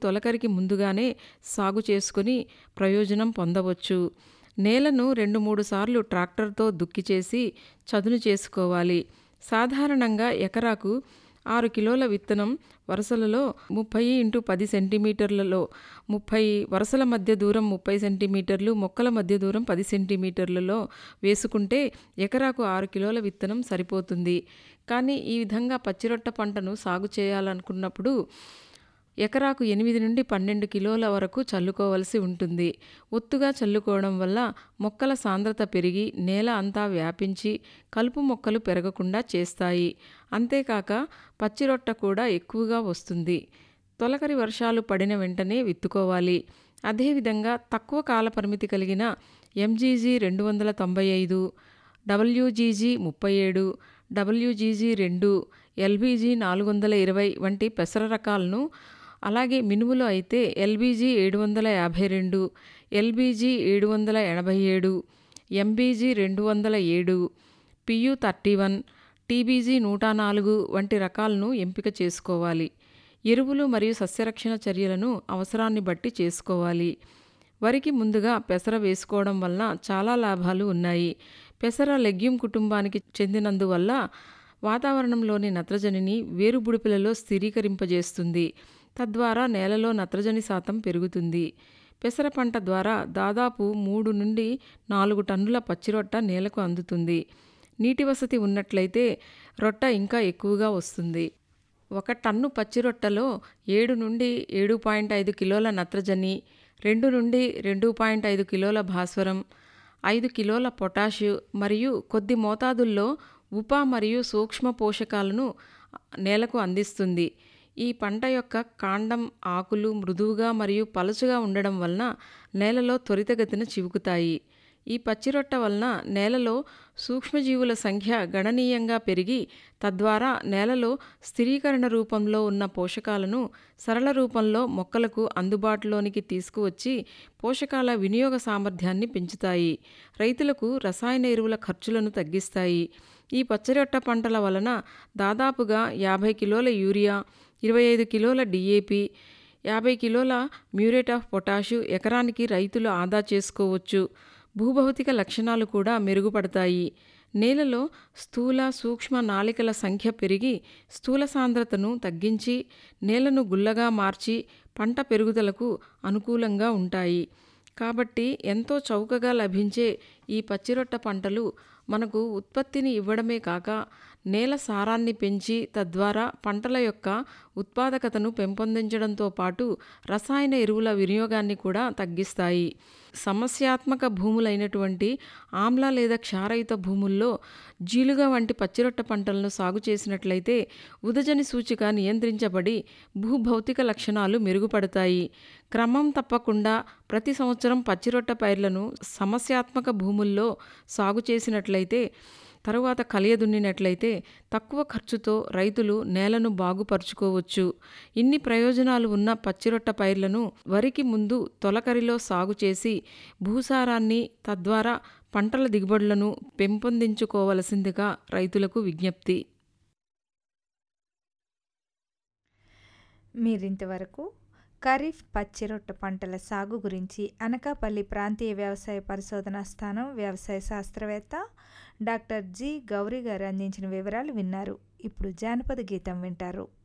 తొలకరికి ముందుగానే సాగు చేసుకుని ప్రయోజనం పొందవచ్చు నేలను రెండు మూడు సార్లు ట్రాక్టర్తో దుక్కి చేసి చదును చేసుకోవాలి సాధారణంగా ఎకరాకు ఆరు కిలోల విత్తనం వరుసలలో ముప్పై ఇంటూ పది సెంటీమీటర్లలో ముప్పై వరుసల మధ్య దూరం ముప్పై సెంటీమీటర్లు మొక్కల మధ్య దూరం పది సెంటీమీటర్లలో వేసుకుంటే ఎకరాకు ఆరు కిలోల విత్తనం సరిపోతుంది కానీ ఈ విధంగా పచ్చిరొట్ట పంటను సాగు చేయాలనుకున్నప్పుడు ఎకరాకు ఎనిమిది నుండి పన్నెండు కిలోల వరకు చల్లుకోవలసి ఉంటుంది ఒత్తుగా చల్లుకోవడం వల్ల మొక్కల సాంద్రత పెరిగి నేల అంతా వ్యాపించి కలుపు మొక్కలు పెరగకుండా చేస్తాయి అంతేకాక పచ్చిరొట్ట కూడా ఎక్కువగా వస్తుంది తొలకరి వర్షాలు పడిన వెంటనే విత్తుకోవాలి అదేవిధంగా తక్కువ కాల పరిమితి కలిగిన ఎంజీజీ రెండు వందల తొంభై ఐదు డబ్ల్యూజీజీ ముప్పై ఏడు డబ్ల్యూజీజీ రెండు ఎల్బీజీ నాలుగు వందల ఇరవై వంటి పెసర రకాలను అలాగే మినుములు అయితే ఎల్బీజీ ఏడు వందల యాభై రెండు ఎల్బీజీ ఏడు వందల ఎనభై ఏడు ఎంబీజీ రెండు వందల ఏడు పియు థర్టీ వన్ టీబీజీ నూట నాలుగు వంటి రకాలను ఎంపిక చేసుకోవాలి ఎరువులు మరియు సస్యరక్షణ చర్యలను అవసరాన్ని బట్టి చేసుకోవాలి వరికి ముందుగా పెసర వేసుకోవడం వలన చాలా లాభాలు ఉన్నాయి పెసర లెగ్యూమ్ కుటుంబానికి చెందినందువల్ల వాతావరణంలోని నత్రజనిని వేరుబుడిపిలలో స్థిరీకరింపజేస్తుంది తద్వారా నేలలో నత్రజని శాతం పెరుగుతుంది పెసర పంట ద్వారా దాదాపు మూడు నుండి నాలుగు టన్నుల పచ్చిరొట్ట నేలకు అందుతుంది నీటి వసతి ఉన్నట్లయితే రొట్ట ఇంకా ఎక్కువగా వస్తుంది ఒక టన్ను పచ్చిరొట్టలో ఏడు నుండి ఏడు పాయింట్ ఐదు కిలోల నత్రజని రెండు నుండి రెండు పాయింట్ ఐదు కిలోల భాస్వరం ఐదు కిలోల పొటాషియం మరియు కొద్ది మోతాదుల్లో ఉప మరియు సూక్ష్మ పోషకాలను నేలకు అందిస్తుంది ఈ పంట యొక్క కాండం ఆకులు మృదువుగా మరియు పలుచగా ఉండడం వలన నేలలో త్వరితగతిన చివుకుతాయి ఈ పచ్చిరొట్ట వలన నేలలో సూక్ష్మజీవుల సంఖ్య గణనీయంగా పెరిగి తద్వారా నేలలో స్థిరీకరణ రూపంలో ఉన్న పోషకాలను సరళ రూపంలో మొక్కలకు అందుబాటులోనికి తీసుకువచ్చి పోషకాల వినియోగ సామర్థ్యాన్ని పెంచుతాయి రైతులకు రసాయన ఎరువుల ఖర్చులను తగ్గిస్తాయి ఈ పచ్చిరొట్ట పంటల వలన దాదాపుగా యాభై కిలోల యూరియా ఇరవై ఐదు కిలోల డిఏపి యాభై కిలోల మ్యూరేట్ ఆఫ్ పొటాషు ఎకరానికి రైతులు ఆదా చేసుకోవచ్చు భూభౌతిక లక్షణాలు కూడా మెరుగుపడతాయి నేలలో స్థూల సూక్ష్మ నాళికల సంఖ్య పెరిగి స్థూల సాంద్రతను తగ్గించి నేలను గుల్లగా మార్చి పంట పెరుగుదలకు అనుకూలంగా ఉంటాయి కాబట్టి ఎంతో చౌకగా లభించే ఈ పచ్చిరొట్ట పంటలు మనకు ఉత్పత్తిని ఇవ్వడమే కాక నేల సారాన్ని పెంచి తద్వారా పంటల యొక్క ఉత్పాదకతను పెంపొందించడంతో పాటు రసాయన ఎరువుల వినియోగాన్ని కూడా తగ్గిస్తాయి సమస్యాత్మక భూములైనటువంటి ఆమ్ల లేదా క్షారయుత భూముల్లో జీలుగా వంటి పచ్చిరొట్ట పంటలను సాగు చేసినట్లయితే ఉదజని సూచిక నియంత్రించబడి భూభౌతిక లక్షణాలు మెరుగుపడతాయి క్రమం తప్పకుండా ప్రతి సంవత్సరం పచ్చిరొట్ట పైర్లను సమస్యాత్మక భూముల్లో సాగు చేసినట్లయితే తరువాత కలియదున్నినట్లయితే తక్కువ ఖర్చుతో రైతులు నేలను బాగుపరుచుకోవచ్చు ఇన్ని ప్రయోజనాలు ఉన్న పచ్చిరొట్ట పైర్లను వరికి ముందు తొలకరిలో సాగు చేసి భూసారాన్ని తద్వారా పంటల దిగుబడులను పెంపొందించుకోవలసిందిగా రైతులకు విజ్ఞప్తి మీరింతవరకు ఖరీఫ్ పచ్చిరొట్ట పంటల సాగు గురించి అనకాపల్లి ప్రాంతీయ వ్యవసాయ పరిశోధనా స్థానం వ్యవసాయ శాస్త్రవేత్త డాక్టర్ జి గౌరీ గారు అందించిన వివరాలు విన్నారు ఇప్పుడు జానపద గీతం వింటారు